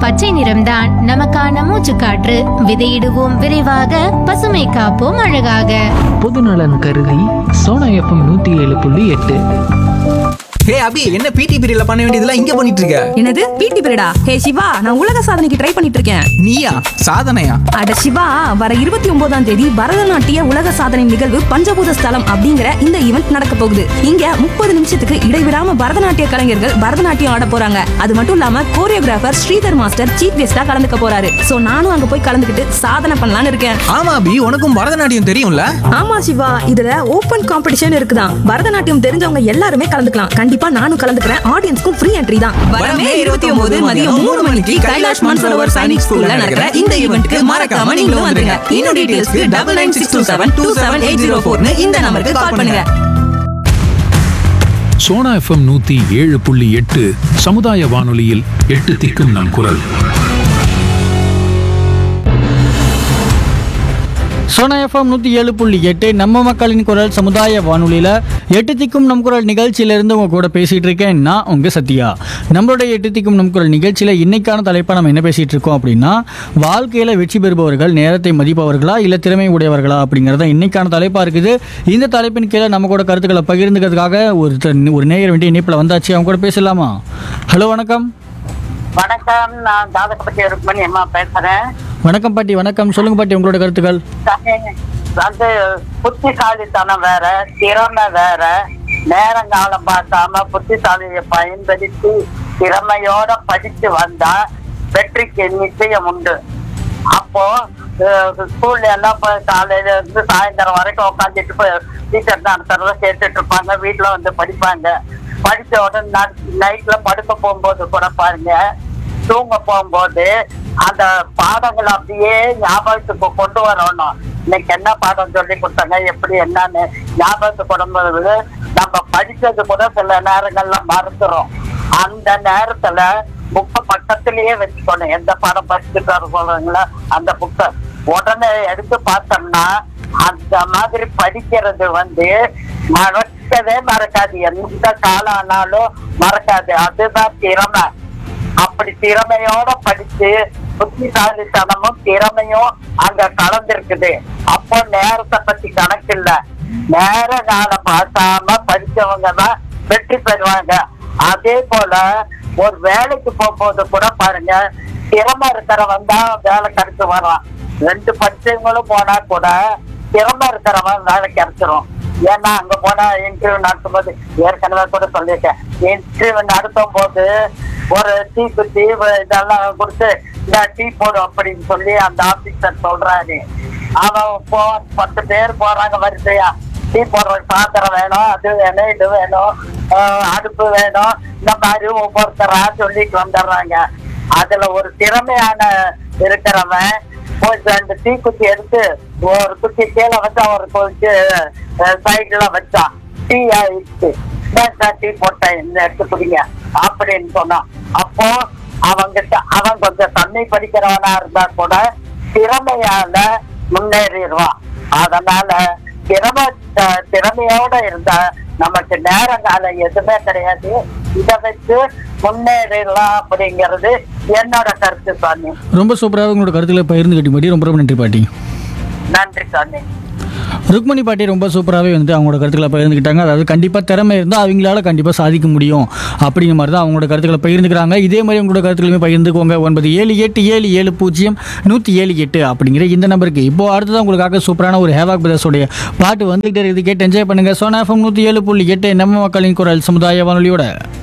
பச்சை நிறம்தான் நமக்கான மூச்சுக்காற்று விதையிடுவோம் விரைவாக பசுமை காப்போம் அழகாக பொதுநலன் கருதி சோனா எஃப்எம் நூற்றி ஏழு புள்ளி எட்டு ஹே அபி என்ன பிடி பீரியட்ல பண்ண வேண்டியதெல்லாம் இங்க பண்ணிட்டு இருக்க என்னது பிடி பீரியடா ஹே சிவா நான் உலக சாதனைக்கு ட்ரை பண்ணிட்டு இருக்கேன் நீயா சாதனையா அட சிவா வர இருபத்தி ஒன்பதாம் தேதி பரதநாட்டிய உலக சாதனை நிகழ்வு பஞ்சபூத ஸ்தலம் அப்படிங்கிற இந்த ஈவெண்ட் நடக்க போகுது இங்க முப்பது நிமிஷத்துக்கு இடைவிடாம பரதநாட்டிய கலைஞர்கள் பரதநாட்டியம் ஆட போறாங்க அது மட்டும் இல்லாம கோரியோகிராஃபர் ஸ்ரீதர் மாஸ்டர் சீஃப் கெஸ்டா கலந்துக்க போறாரு சோ நானும் அங்க போய் கலந்துக்கிட்டு சாதனை பண்ணலாம்னு இருக்கேன் ஆமா அபி உனக்கும் பரதநாட்டியம் தெரியும்ல ஆமா சிவா இதுல ஓபன் காம்படிஷன் இருக்குதான் பரதநாட்டியம் தெரிஞ்சவங்க எல்லாருமே கலந்துக்கலாம் கண்டிப்பா நானும் கலந்துக்கிறேன் ஆடியன்ஸ்க்கும் ஃப்ரீ என்ட்ரி தான் வரமே இருபத்தி ஒன்பது மதியம் மூணு மணிக்கு கைலாஷ் மான்சரோவர் சைனிக் ஸ்கூல்ல நடக்கிற இந்த ஈவெண்ட்க்கு மறக்காம நீங்களும் வந்துருங்க இன்னும் டீடைல்ஸ்க்கு double nine six two seven two seven eight zero ஃபோர்னு இந்த நம்பருக்கு கால் பண்ணுங்க சோனா எஃப்எம் நூத்தி ஏழு புள்ளி எட்டு சமுதாய வானொலியில் எட்டு திக்கும் நம் குரல் சோனா எஃப்எம் நூற்றி ஏழு புள்ளி எட்டு நம்ம மக்களின் குரல் சமுதாய வானொலியில் எட்டு திக்கும் நம் குரல் நிகழ்ச்சியிலேருந்து உங்கள் கூட பேசிகிட்டு இருக்கேன் நான் உங்கள் சத்யா நம்மளுடைய எட்டு திக்கும் நம் குரல் நிகழ்ச்சியில் இன்னைக்கான தலைப்பாக நம்ம என்ன பேசிகிட்டு இருக்கோம் அப்படின்னா வாழ்க்கையில் வெற்றி பெறுபவர்கள் நேரத்தை மதிப்பவர்களா இல்லை திறமை உடையவர்களா அப்படிங்கிறத இன்னைக்கான தலைப்பாக இருக்குது இந்த தலைப்பின் கீழே நம்ம கூட கருத்துக்களை பகிர்ந்துக்கிறதுக்காக ஒரு ஒரு நேயர் வேண்டிய இணைப்பில் வந்தாச்சு அவங்க கூட பேசலாமா ஹலோ வணக்கம் வணக்கம் நான் தாதகப்பட்டி ருக்மணி அம்மா பேசுறேன் வணக்கம் பாட்டி வணக்கம் சொல்லுங்கள் பாட்டி உங்களோட கருத்துக்கள் வந்து புத்திசாலித்தனம் வேற திறமை வேற நேரங்காலம் பார்க்காம புத்திசாலியை பயன்படுத்தி திறமையோட படிச்சு வந்தா வெற்றிக்கு நிச்சயம் உண்டு அப்போ ஸ்கூல்ல எல்லாம் இப்ப காலையில இருந்து சாயந்தரம் வரைக்கும் உட்காந்துட்டு போய் டீச்சர் நடத்துறத கேட்டுட்டு இருப்பாங்க வீட்டுல வந்து படிப்பாங்க படிச்ச உடனே நைட்ல படுக்க போகும்போது கூட பாருங்க தூங்க போகும்போது அந்த பாடங்களை அப்படியே ஞாபகத்துக்கு கொண்டு வரணும் இன்னைக்கு என்ன பாடம் சொல்லி கொடுத்தாங்க எப்படி என்னன்னு ஞாபகத்துக்கு கொண்டு வருவது நம்ம படிச்சது கூட சில நேரங்கள்ல மறந்துடும் அந்த நேரத்துல புக்கை பக்கத்திலேயே வச்சுக்கணும் எந்த பாடம் படிச்சுட்டு போறீங்களோ அந்த புக்கை உடனே எடுத்து பார்த்தோம்னா அந்த மாதிரி படிக்கிறது வந்து மறக்கவே மறக்காது எந்த காலம் ஆனாலும் மறக்காது அதுதான் திறமை அப்படி திறமையோட படிச்சு புத்திசாலித்தனமும் திறமையும் அங்க கலந்துருக்குது அப்போ நேரத்தை பத்தி கணக்கு இல்ல நேர காலம் பார்க்காம படிச்சவங்க தான் வெற்றி பெறுவாங்க அதே போல ஒரு வேலைக்கு போகும்போது கூட பாருங்க திறமை இருக்கிறவன் தான் வேலை கிடைச்சு வர்றான் ரெண்டு படிச்சவங்களும் போனா கூட திறமை இருக்கிறவன் வேலை கிடைச்சிரும் ஏன்னா அங்க போனா இன்டர்வியூ நடத்தும் போது ஏற்கனவே கூட சொல்லியிருக்கேன் இன்டர்வியூ நடத்தும் போது ஒரு டீ குத்தி இதெல்லாம் கொடுத்து இந்த டீ போடும் அப்படின்னு சொல்லி அந்த ஆபீசர் சொல்றாரு அவன் போ பத்து பேர் போறாங்க வரிசையா டீ போடுற பாத்திரம் வேணும் அது வேணும் இது வேணும் ஆஹ் அடுப்பு வேணும் இந்த மாதிரி ஒவ்வொருத்தரா சொல்லிட்டு வந்துடுறாங்க அதுல ஒரு திறமையான இருக்கிறவன் போய் ரெண்டு டீ குச்சி எடுத்து ஒரு குச்சி கீழே வச்சா ஒரு குச்சி சைடுல வச்சான் டீ ஆயிடுச்சு நான் டீ போட்டேன் இந்த எடுத்து குடிங்க அப்படின்னு சொன்னான் அப்போ அவங்கிட்ட அவன் கொஞ்சம் தண்ணி படிக்கிறவனா இருந்தா கூட திறமையால முன்னேறிடுவான் அதனால திறமை த- திறமையோட இருந்தா நமக்கு நேரம் காலம் எதுவுமே கிடையாது இதை வச்சு முன்னேறிடலாம் அப்படிங்கிறது என்னோட கருத்து சாமி ரொம்ப சூப்பராக உங்களோட கருத்துக்களை பகிர்ந்துக்கிட்டி பாட்டி ரொம்ப ரொம்ப நன்றி பாட்டி நன்றி சாமி ருக்மணி பாட்டி ரொம்ப சூப்பராகவே வந்து அவங்களோட கருத்துக்களை பகிர்ந்துக்கிட்டாங்க அதாவது கண்டிப்பாக திறமை இருந்தால் அவங்களால கண்டிப்பாக சாதிக்க முடியும் அப்படிங்கிற மாதிரி தான் அவங்களோட கருத்துக்களை பகிர்ந்துக்கிறாங்க இதே மாதிரி உங்களோட கருத்துக்களுமே பகிர்ந்துக்கோங்க ஒன்பது ஏழு எட்டு ஏழு ஏழு பூஜ்ஜியம் நூற்றி ஏழு எட்டு அப்படிங்கிற இந்த நம்பருக்கு இப்போ அடுத்ததான் உங்களுக்காக சூப்பரான ஒரு ஹேவாக் பிரதர்ஸோடைய பாட்டு வந்துகிட்டே இருக்குது கேட்டு என்ஜாய் பண்ணுங்கள் சோனா எஃப்எம் நூற்றி ஏழு புள்ளி எட்டு நம்ம மக்களின் குரல் சமுதாய வானொலியோட